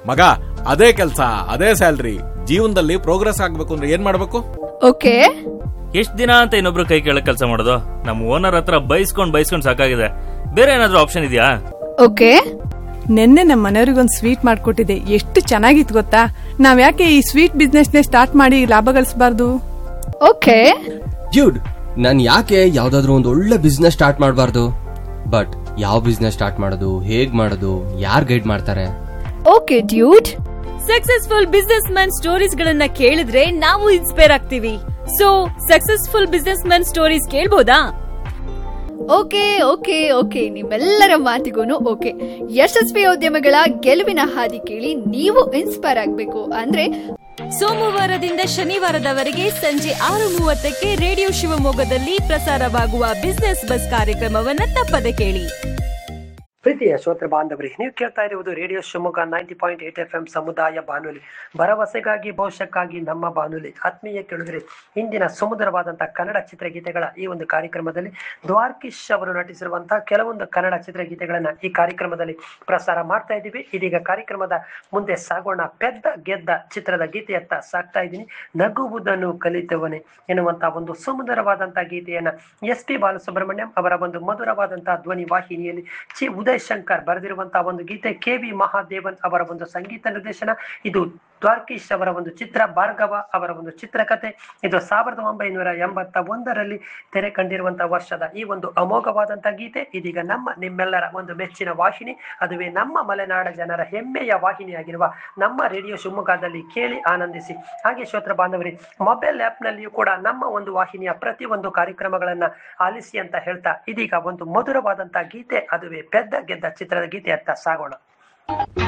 ಮಗ ಅದೇ ಕೆಲಸ ಅದೇ ಸ್ಯಾಲ್ರಿ ಜೀವನದಲ್ಲಿ ಪ್ರೋಗ್ರೆಸ್ ಆಗ್ಬೇಕು ಅಂದ್ರೆ ಏನ್ ಮಾಡ್ಬೇಕು ಓಕೆ ಎಷ್ಟ್ ದಿನ ಅಂತ ಇನ್ನೊಬ್ರು ಕೈ ಕೆಳಗ್ ಕೆಲಸ ಮಾಡೋದು ನಮ್ ಓನರ್ ಹತ್ರ ಬೈಸ್ಕೊಂಡ್ ಬೈಸ್ಕೊಂಡ್ ಸಾಕಾಗಿದೆ ಬೇರೆ ಏನಾದ್ರೂ ಆಪ್ಷನ್ ಇದೆಯಾ ಓಕೆ ನಿನ್ನೆ ನಮ್ಮ ಮನೆಯವ್ರಿಗೊಂದು ಸ್ವೀಟ್ ಮಾಡ್ಕೊಟ್ಟಿದೆ ಎಷ್ಟು ಚೆನ್ನಾಗಿತ್ತು ಗೊತ್ತಾ ನಾವ್ ಯಾಕೆ ಈ ಸ್ವೀಟ್ ಬಿಸ್ನೆಸ್ನೇ ಸ್ಟಾರ್ಟ್ ಮಾಡಿ ಲಾಭ ಗಳಿಸಬಾರ್ದು ಓಕೆ ಡ್ಯೂಡ್ ನಾನು ಯಾಕೆ ಯಾವ್ದಾದ್ರು ಒಂದು ಒಳ್ಳೆ ಬಿಸ್ನೆಸ್ ಸ್ಟಾರ್ಟ್ ಮಾಡಬಾರ್ದು ಬಟ್ ಯಾವ ಬಿಸ್ನೆಸ್ ಸ್ಟಾರ್ಟ್ ಮಾಡೋದು ಹೇಗ್ ಮಾಡೋದು ಯಾರು ಗೈಡ್ ಮಾಡ್ತಾರೆ okay dude successful business man stories ಗಳನ್ನ ಕೇಳಿದ್ರೆ ನಾವು ಇನ್ಸ್ಪೈರ್ ಆಗ್ತೀವಿ so successful business man stories ಕೇಳ್ಬೋದಾ ಓಕೆ ಓಕೆ ಓಕೆ ನಿಮ್ಮೆಲ್ಲರ ಮಾತಿಗೂ ಓಕೆ ಯಶಸ್ವಿ ಉದ್ಯಮಗಳ ಗೆಲುವಿನ ಹಾದಿ ಕೇಳಿ ನೀವು ಇನ್ಸ್ಪೈರ್ ಆಗಬೇಕು ಅಂದ್ರೆ ಸೋಮವಾರದಿಂದ ಶನಿವಾರದವರೆಗೆ ಸಂಜೆ ಆರು ಮೂವತ್ತಕ್ಕೆ ರೇಡಿಯೋ ಶಿವಮೊಗ್ಗದಲ್ಲಿ ಪ್ರಸಾರವಾಗುವ ಬಿಸ್ನೆಸ್ ಬಸ್ ಕಾರ್ಯಕ್ರಮವನ್ನ ತಪ್ಪದೆ ಕೇಳಿ ಪ್ರೀತಿಯ ಶ್ರೋತೃ ಬಾಂಧವರಿ ನೀವು ಕೇಳ್ತಾ ಇರುವುದು radio Shivamogga ninety point eight F M ಸಮುದಾಯ ಬಾನುಲಿ ಭರವಸೆಗಾಗಿ ಭವಿಷ್ಯಕ್ಕಾಗಿ ನಮ್ಮ ಬಾನುಲಿ ಆತ್ಮೀಯ ಕೇಳಿದ್ರೆ ಇಂದಿನ ಸುಮಧುರವಾದಂತಹ ಕನ್ನಡ ಚಿತ್ರಗೀತೆಗಳ ಈ ಒಂದು ಕಾರ್ಯಕ್ರಮದಲ್ಲಿ ದ್ವಾರ್ಕಿಶ್ ಅವರು ನಟಿಸಿರುವಂತಹ ಕೆಲವೊಂದು ಕನ್ನಡ ಚಿತ್ರಗೀತೆಗಳನ್ನ ಈ ಕಾರ್ಯಕ್ರಮದಲ್ಲಿ ಪ್ರಸಾರ ಮಾಡ್ತಾ ಇದ್ದೀವಿ ಇದೀಗ ಕಾರ್ಯಕ್ರಮದ ಮುಂದೆ ಸಾಗೋಣ ಪೆದ್ದ ಗೆದ್ದ ಚಿತ್ರದ ಗೀತೆಯತ್ತ ಸಾಕ್ತಾ ಇದ್ದೀನಿ ನಗುವುದನ್ನು ಕಲಿತವನೇ ಎನ್ನುವಂತಹ ಒಂದು ಸುಮಧುರವಾದಂತಹ ಗೀತೆಯನ್ನ ಎಸ್ ಪಿ ಬಾಲಸುಬ್ರಹ್ಮಣ್ಯಂ ಅವರ ಒಂದು ಮಧುರವಾದಂತಹ ಧ್ವನಿ ವಾಹಿನಿಯಲ್ಲಿ ಚಿ ಉದಯ್ ಶಂಕರ್ ಬರೆದಿರುವಂತಹ ಒಂದು ಗೀತೆ ಕೆ ವಿ ಮಹಾದೇವನ್ ಅವರ ಒಂದು ಸಂಗೀತ ನಿರ್ದೇಶನ ಇದು ದ್ವಾರ್ಕೀಶ್ ಅವರ ಒಂದು ಚಿತ್ರ ಭಾರ್ಗವ ಅವರ ಒಂದು ಚಿತ್ರಕಥೆ ಇದು ಸಾವಿರದ ಒಂಬೈನೂರ ಎಂಬತ್ತ ಒಂದರಲ್ಲಿ ತೆರೆ ಕಂಡಿರುವಂತಹ ವರ್ಷದ ಈ ಒಂದು ಅಮೋಘವಾದಂತಹ ಗೀತೆ ಇದೀಗ ನಮ್ಮ ನಿಮ್ಮೆಲ್ಲರ ಒಂದು ಮೆಚ್ಚಿನ ವಾಹಿನಿ ಅದುವೇ ನಮ್ಮ ಮಲೆನಾಡ ಜನರ ಹೆಮ್ಮೆಯ ವಾಹಿನಿಯಾಗಿರುವ ನಮ್ಮ ರೇಡಿಯೋ ಶಿವಮೊಗ್ಗದಲ್ಲಿ ಕೇಳಿ ಆನಂದಿಸಿ ಹಾಗೆ ಶ್ರೋತ್ರ ಬಾಂಧವರಿ ಮೊಬೈಲ್ ಆಪ್ ನಲ್ಲಿಯೂ ಕೂಡ ನಮ್ಮ ಒಂದು ವಾಹಿನಿಯ ಪ್ರತಿ ಒಂದು ಕಾರ್ಯಕ್ರಮಗಳನ್ನ ಆಲಿಸಿ ಅಂತ ಹೇಳ್ತಾ ಇದೀಗ ಒಂದು ಮಧುರವಾದಂತಹ ಗೀತೆ ಅದುವೇ ಪೆದ್ದ ಗೆದ್ದ ಚಿತ್ರದ ಗೀತೆಯತ್ತ ಸಾಗೋಣ